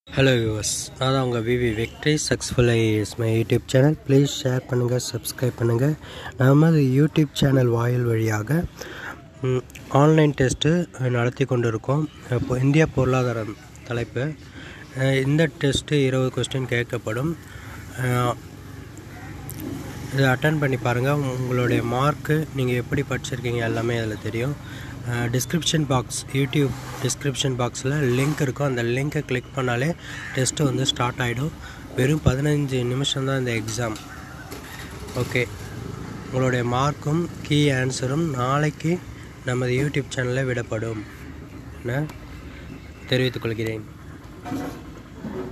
hello viewers நான் தான் உங்கள் விவி victory successful IAS my YouTube channel please share பண்ணுங்கள் சப்ஸ்கிரைப் பண்ணுங்கள் நமது யூடியூப் சேனல் வாயில் வழியாக ம், ஆன்லைன் டெஸ்ட்டு நடத்தி கொண்டு இருக்கோம் இப்போ இந்திய பொருளாதாரம் தலைப்பு அஹ், இந்த டெஸ்ட்டு இருபது கொஸ்டின் கேட்கப்படும் அஹ், இதை அட்டன் பண்ணி பாருங்கள் உங்களுடைய மார்க்கு நீங்கள் எப்படி படிச்சிருக்கீங்க எல்லாமே அதில் தெரியும் டிஸ்கிரிப்ஷன் பாக்ஸ் யூடியூப் டிஸ்கிரிப்ஷன் பாக்ஸில் லிங்க் இருக்கும் அந்த லிங்க்கை கிளிக் பண்ணாலே டெஸ்ட்டு வந்து ஸ்டார்ட் ஆகிடும் வெறும் பதினஞ்சு நிமிஷம் தான் இந்த எக்ஸாம் ஓகே உங்களுடைய மார்க்கும் கீ ஆன்சரும் நாளைக்கு நமது யூடியூப் சேனலில் விடப்படும் என தெரிவித்துக் கொள்கிறேன்